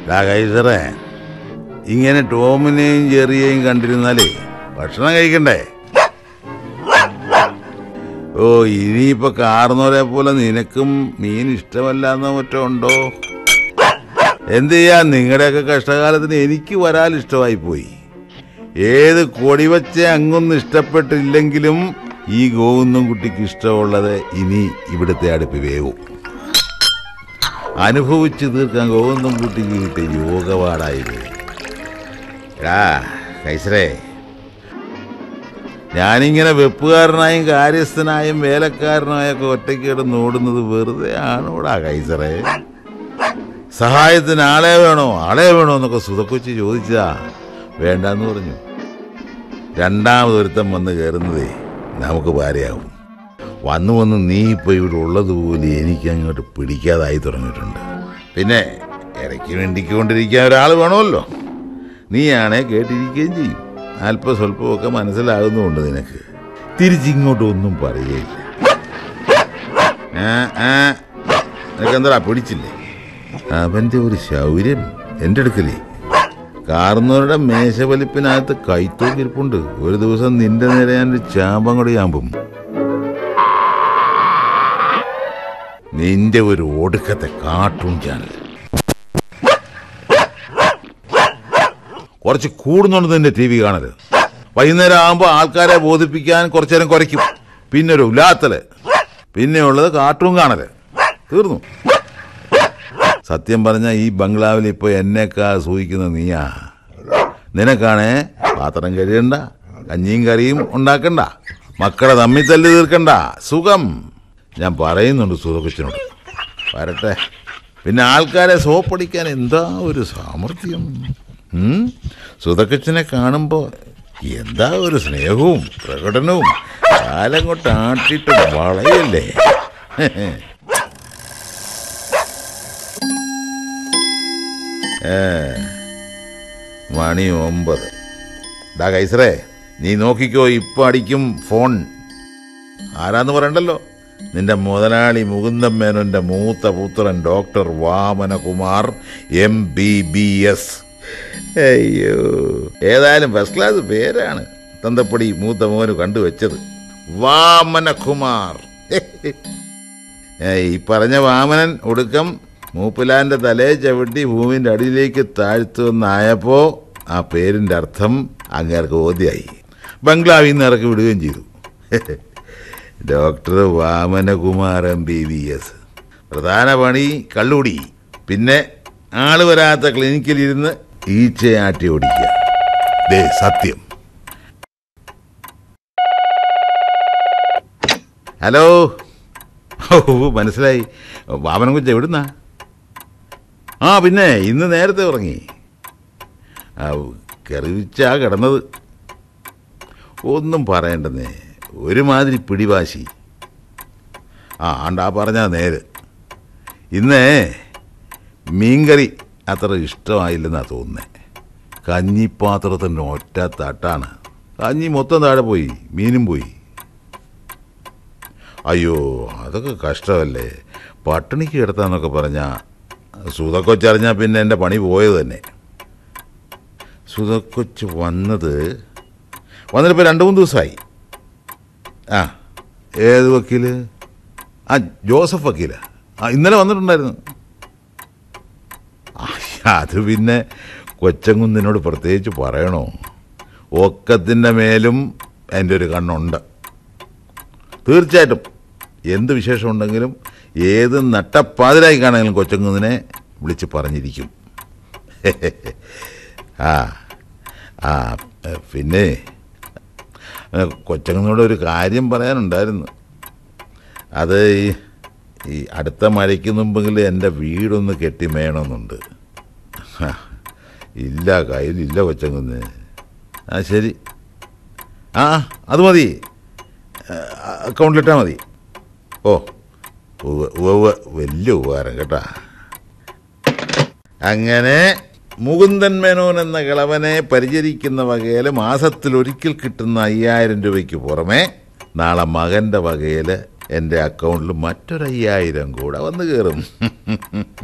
ഡാ കൈസറേ ഇങ്ങനെ ടോമിനെയും ജെറിയെയും കണ്ടിരുന്നാലേ ഭക്ഷണം കഴിക്കണ്ടേ ഓ ഇനിയിപ്പോ കാർന്നോരെ പോലെ നിനക്കും മീൻ ഇഷ്ടമല്ലാന്നോ മറ്റോ ഉണ്ടോ എന്ത് ചെയ്യാ നിങ്ങളുടെയൊക്കെ കഷ്ടകാലത്തിന് എനിക്ക് വരാൻ ഇഷ്ടമായി പോയി ഏത് കൊടിവച്ച അങ്ങൊന്നും ഇഷ്ടപ്പെട്ടില്ലെങ്കിലും ഈ ഗോവുന്നും കുട്ടിക്ക് ഇഷ്ടമുള്ളത് ഇനി ഇവിടുത്തെ അടുപ്പ് വേവും അനുഭവിച്ചു തീർക്കാൻ ഗോവിന്ദം കുട്ടിക്ക് കിട്ടിയ യോഗപാടായത് എടാ കൈസരേ ഞാനിങ്ങനെ വെപ്പുകാരനായും കാര്യസ്ഥനായും വേലക്കാരനായൊക്കെ ഒറ്റയ്ക്ക് കിടന്ന് ഓടുന്നത് വെറുതെ ആണോടാ കൈസറേ സഹായത്തിന് ആളെ വേണോ ആളെ വേണോ എന്നൊക്കെ സുതക്കൊച്ചി ചോദിച്ചതാ വേണ്ടെന്ന് പറഞ്ഞു രണ്ടാമതൊരുത്തം വന്ന് കയറുന്നതേ നമുക്ക് ഭാര്യയാവും വന്നു വന്ന് നീ ഇപ്പോൾ ഇവിടെ ഉള്ളതുപോലെ എനിക്ക് അങ്ങോട്ട് പിടിക്കാതായി തുടങ്ങിയിട്ടുണ്ട് പിന്നെ ഇടയ്ക്ക് വേണ്ടിക്കൊണ്ടിരിക്കാൻ ഒരാൾ വേണമല്ലോ നീയാണേ കേട്ടിരിക്കുകയും ചെയ്യും അല്പ സ്വല്പമൊക്കെ മനസ്സിലാകുന്നുമുണ്ട് നിനക്ക് തിരിച്ചിങ്ങോട്ട് ഒന്നും പറയുകയില്ല ആ, ആ, നിനക്കെന്താ പിടിച്ചില്ലേ അവന്റെ ഒരു ശൗര്യം എൻ്റെ അടുക്കലേ കാർന്നവരുടെ മേശവലിപ്പിനകത്ത് കൈത്തോക്കിരിപ്പുണ്ട് ഒരു ദിവസം നിന്റെ നേരെ ഞാൻ ഒരു ചാമ്പം കൂടി ചാമ്പും നിന്റെ ഒരു ഒടുക്കത്തെ കാർട്ടൂൺ ചാനൽ കുറച്ച് കൂടുന്നുണ്ട് നിന്റെ ടി വി കാണല് വൈകുന്നേരം ആകുമ്പോൾ ആൾക്കാരെ ബോധിപ്പിക്കാൻ കുറച്ചു നേരം കുറയ്ക്കും പിന്നെ ഒരു ഉലാത്തല് പിന്നെ ഉള്ളത് കാർട്ടൂൺ കാണല് തീർന്നു സത്യം പറഞ്ഞ ഈ ബംഗ്ലാവിൽ ഇപ്പൊ എന്നെക്കാ സൂഹിക്കുന്ന നീയാ നിനക്കാണേ പാത്രം കഴിയണ്ട കഞ്ഞിയും കറിയും ഉണ്ടാക്കണ്ട മക്കളെ തമ്മിൽ തല്ലി തീർക്കണ്ട സുഖം ഞാൻ പറയുന്നുണ്ട് സുഖക്കൊച്ചിനോട് വരട്ടെ പിന്നെ ആൾക്കാരെ സോപ്പടിക്കാൻ എന്താ ഒരു സാമർഥ്യം ഉം? സുധക്കച്ചനെ കാണുമ്പോ എന്താ ഒരു സ്നേഹവും പ്രകടനവും കാലം കൊണ്ട് ആട്ടിട്ട് വളയല്ലേ ഏ, മണി ഒമ്പത് ഡാ കൈസറേ നീ നോക്കിക്കോ ഇപ്പൊ അടിക്കും ഫോൺ ആരാന്ന് പറയണ്ടല്ലോ നിന്റെ മുതലാളി മുകുന്ദൻ മേനോന്റെ മൂത്ത പുത്രൻ doctor Vamanakumar M B B S അയ്യോ ഏതായാലും ഫസ്റ്റ് ക്ലാസ് പേരാണ് തന്തപ്പടി മൂത്ത മോന് കണ്ടുവച്ചത് വാമനകുമാർ ഏ, ഈ പറഞ്ഞ വാമനൻ ഒടുക്കം മൂപ്പിലാന്റെ തലയെ ചവിട്ടി ഭൂമിന്റെ അടിയിലേക്ക് താഴ്ത്തുവെന്നായപ്പോ ആ പേരിന്റെ അർത്ഥം അങ്ങേർക്ക് ബോധ്യായി ബംഗ്ലാവിൽ നിന്ന് ഇറക്കി വിടുകയും ചെയ്തു doctor Vamanakumar M B B S പ്രധാന പണി കള്ളുടി പിന്നെ ആള് വരാത്ത ക്ലിനിക്കിലിരുന്ന് ഈച്ചയാട്ടി ഓടിക്കുക ദേ സത്യം ഹലോ ഓ മനസ്സിലായി വാമനം കുച്ച എവിടുന്നാ ആ പിന്നെ ഇന്ന് നേരത്തെ ഉറങ്ങി ആ, കെറിവിച്ചാ കിടന്നത് ഒന്നും പറയണ്ടെന്നേ ഒരുമാതിരി പിടിവാശി ആ ആണ്ടാ പറഞ്ഞാ നേര് ഇന്നേ മീൻകറി അത്ര ഇഷ്ടമായില്ലെന്നാ തോന്നുന്നേ കഞ്ഞിപ്പാത്രത്തിൻ്റെ ഒറ്റ തട്ടാണ് കഞ്ഞി മൊത്തം താഴെ പോയി മീനും പോയി അയ്യോ അതൊക്കെ കഷ്ടമല്ലേ പട്ടിണിക്ക് കിടത്താന്നൊക്കെ പറഞ്ഞാ സുതക്കൊച്ചറിഞ്ഞാൽ പിന്നെ എൻ്റെ പണി പോയത് തന്നെ സുതക്കൊച്ച് വന്നത് വന്നിട്ടിപ്പോൾ രണ്ട് മൂന്ന് ദിവസമായി ആ ഏത് വക്കീല് ആ ജോസഫ് വക്കീല ആ ഇന്നലെ വന്നിട്ടുണ്ടായിരുന്നു ആ, അത് പിന്നെ കൊച്ചങ്കുന്നിനോട് പ്രത്യേകിച്ച് പറയണോ ഒക്കത്തിൻ്റെ മേലും എൻ്റെ ഒരു കണ്ണുണ്ട് തീർച്ചയായിട്ടും എന്ത് വിശേഷമുണ്ടെങ്കിലും ഏത് നട്ടപ്പാതിരായി കാണാനും കൊച്ചങ്കുന്നിനെ വിളിച്ച് പറഞ്ഞിരിക്കും ആ ആ പിന്നെ കൊച്ചങ്ങനോട് ഒരു കാര്യം പറയാനുണ്ടായിരുന്നു അത് ഈ ഈ അടുത്ത മഴയ്ക്ക് മുമ്പെങ്കിലും എൻ്റെ വീടൊന്ന് കെട്ടിമേണമെന്നുണ്ട് ഹാ, ഇല്ല കയ്യിലില്ല കൊച്ചങ്ങുന്ന് ആ ശരി ആ അത് മതി അക്കൗണ്ടിലിട്ടാൽ മതി ഓ ഉവ്വ് ഉവ്വ് വലിയ ഉപകാരം കേട്ടാ അങ്ങനെ മുകുന്ദൻ മേനോൻ എന്ന കിളവനെ പരിചരിക്കുന്ന വകയിൽ മാസത്തിൽ ഒരിക്കൽ കിട്ടുന്ന അയ്യായിരം രൂപയ്ക്ക് പുറമെ നാളെ മകന്റെ വകയിൽ എൻ്റെ അക്കൗണ്ടിൽ മറ്റൊരു അയ്യായിരം കൂടെ വന്നു കയറും